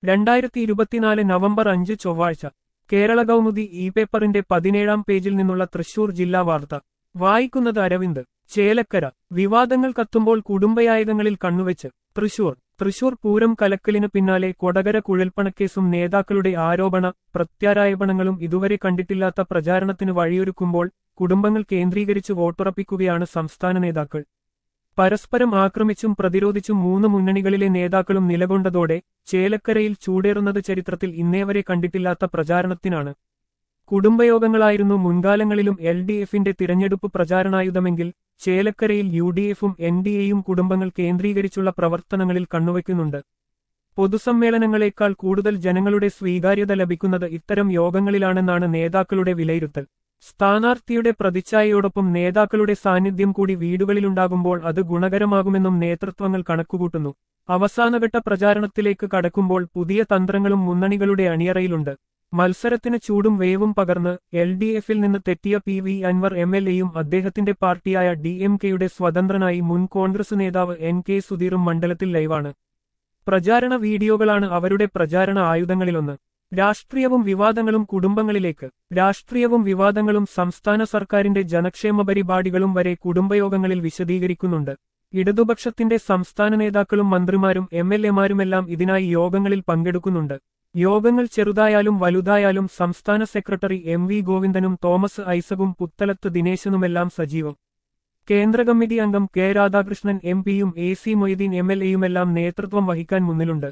രണ്ടായിരത്തി ഇരുപത്തിനാല് നവംബർ അഞ്ച് ചൊവ്വാഴ്ച കേരള കൗമുദി ഇ പേപ്പറിന്റെ പതിനേഴാം പേജിൽ നിന്നുള്ള തൃശൂർ ജില്ലാ വാർത്ത വായിക്കുന്നത് അരവിന്ദ് ചേലക്കര വിവാദങ്ങൾ കത്തുമ്പോൾ കുടുംബയായകങ്ങളിൽ കണ്ണുവെച്ച് തൃശൂർ തൃശൂർ പൂരം കലക്കലിനു പിന്നാലെ കൊടകര കുഴൽപ്പണക്കേസും നേതാക്കളുടെ ആരോപണ പ്രത്യാരോപണങ്ങളും ഇതുവരെ കണ്ടിട്ടില്ലാത്ത പ്രചാരണത്തിന് വഴിയൊരുക്കുമ്പോൾ കുടുംബങ്ങൾ കേന്ദ്രീകരിച്ച് വോട്ടുറപ്പിക്കുകയാണ് സംസ്ഥാന നേതാക്കൾ പരസ്പരം ആക്രമിച്ചും പ്രതിരോധിച്ചും മൂന്ന് മുന്നണികളിലെ നേതാക്കളും നിലകൊണ്ടതോടെ ചേലക്കരയിൽ ചൂടേറുന്നത് ചരിത്രത്തിൽ ഇന്നേവരെ കണ്ടിട്ടില്ലാത്ത പ്രചാരണത്തിനാണ് കുടുംബയോഗങ്ങളായിരുന്നു മുൻകാലങ്ങളിലും എൽ ഡി എഫിന്റെ തിരഞ്ഞെടുപ്പ് പ്രചാരണായുധമെങ്കിൽ ചേലക്കരയിൽ യു ഡി എഫും എൻ ഡി എയും കുടുംബങ്ങൾ കേന്ദ്രീകരിച്ചുള്ള പ്രവർത്തനങ്ങളിൽ കണ്ണുവയ്ക്കുന്നുണ്ട് പൊതുസമ്മേളനങ്ങളെക്കാൾ കൂടുതൽ ജനങ്ങളുടെ സ്വീകാര്യത ലഭിക്കുന്നത് ഇത്തരം യോഗങ്ങളിലാണെന്നാണ് നേതാക്കളുടെ വിലയിരുത്തൽ സ്ഥാനാർത്ഥിയുടെ പ്രതിച്ഛായയോടൊപ്പം നേതാക്കളുടെ സാന്നിധ്യം കൂടി വീടുകളിലുണ്ടാകുമ്പോൾ അത് ഗുണകരമാകുമെന്നും നേതൃത്വങ്ങൾ കണക്കുകൂട്ടുന്നു അവസാനഘട്ട പ്രചാരണത്തിലേക്ക് കടക്കുമ്പോൾ പുതിയ തന്ത്രങ്ങളും മുന്നണികളുടെ അണിയറയിലുണ്ട് മത്സരത്തിന് ചൂടും വേവും പകർന്ന് എൽ ഡി എഫിൽ നിന്ന് തെറ്റിയ P V Anvar M L എയും അദ്ദേഹത്തിന്റെ പാർട്ടിയായ ഡി എം കെയുടെ സ്വതന്ത്രനായി മുൻ കോൺഗ്രസ് നേതാവ് എൻ കെ സുധീറും മണ്ഡലത്തിൽ ലൈവാണ് പ്രചാരണ വീഡിയോകളാണ് അവരുടെ പ്രചാരണ ആയുധങ്ങളിലൊന്ന് രാഷ്ട്രീയവും വിവാദങ്ങളും കുടുംബങ്ങളിലേക്ക് രാഷ്ട്രീയവും വിവാദങ്ങളും സംസ്ഥാന സർക്കാരിന്റെ ജനക്ഷേമ പരിപാടികളും വരെ കുടുംബയോഗങ്ങളിൽ വിശദീകരിക്കുന്നുണ്ട് ഇടതുപക്ഷത്തിന്റെ സംസ്ഥാന നേതാക്കളും മന്ത്രിമാരും എം എൽ എമാരുമെല്ലാം ഇതിനായി യോഗങ്ങളിൽ പങ്കെടുക്കുന്നുണ്ട് യോഗങ്ങൾ ചെറുതായാലും വലുതായാലും സംസ്ഥാന സെക്രട്ടറി എം വി ഗോവിന്ദനും തോമസ് ഐസകും പുത്തലത്ത് ദിനേശനുമെല്ലാം സജീവം കേന്ദ്ര കമ്മിറ്റി അംഗം കെ രാധാകൃഷ്ണൻ എം പിയും A C Moideen M L എയുമെല്ലാം നേതൃത്വം വഹിക്കാൻ മുന്നിലുണ്ട്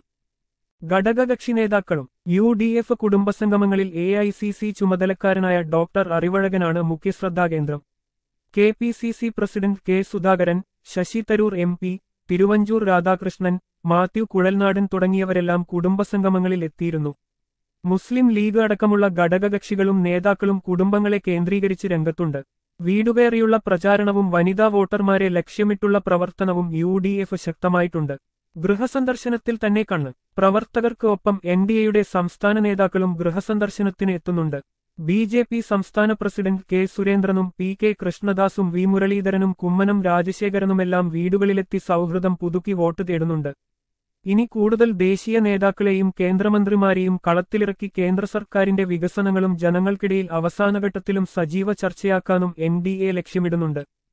ഘടകകക്ഷി നേതാക്കളും യു ഡി എഫ് കുടുംബസംഗമങ്ങളിൽ എ ഐ സി സി ചുമതലക്കാരനായ ഡോക്ടർ അറിവഴകനാണ് മുഖ്യശ്രദ്ധാകേന്ദ്രം K P C C president K Sudhakaran Shashi Tharoor M P Thiruvanchoor Radhakrishnan Mathew Kuzhalnadan തുടങ്ങിയവരെല്ലാം കുടുംബസംഗമങ്ങളിൽ എത്തിയിരുന്നു മുസ്ലിം ലീഗ് അടക്കമുള്ള ഘടകകക്ഷികളും നേതാക്കളും കുടുംബങ്ങളെ കേന്ദ്രീകരിച്ച് രംഗത്തുണ്ട് വീടുകയറിയുള്ള പ്രചാരണവും വനിതാ വോട്ടർമാരെ ലക്ഷ്യമിട്ടുള്ള പ്രവർത്തനവും യു ഡി എഫ് ശക്തമായിട്ടുണ്ട് ഗൃഹസന്ദർശനത്തിൽ തന്നെ കണ്ണ് പ്രവർത്തകർക്ക് ഒപ്പം എൻ ഡി എയുടെ സംസ്ഥാന നേതാക്കളും ഗൃഹസന്ദർശനത്തിന് എത്തുന്നുണ്ട് ബി ജെ പി സംസ്ഥാന പ്രസിഡന്റ് കെ സുരേന്ദ്രനും പി കെ കൃഷ്ണദാസും വി മുരളീധരനും കുമ്മനം രാജശേഖരനുമെല്ലാം വീടുകളിലെത്തി സൗഹൃദം പുതുക്കി വോട്ട് തേടുന്നുണ്ട് ഇനി കൂടുതൽ ദേശീയ നേതാക്കളെയും കേന്ദ്രമന്ത്രിമാരെയും കളത്തിലിറക്കി കേന്ദ്ര സർക്കാരിന്റെ വികസനങ്ങളും ജനങ്ങൾക്കിടയിൽ അവസാനഘട്ടത്തിലും സജീവ ചർച്ചയാക്കാനും എൻ ഡി എ ലക്ഷ്യമിടുന്നുണ്ട്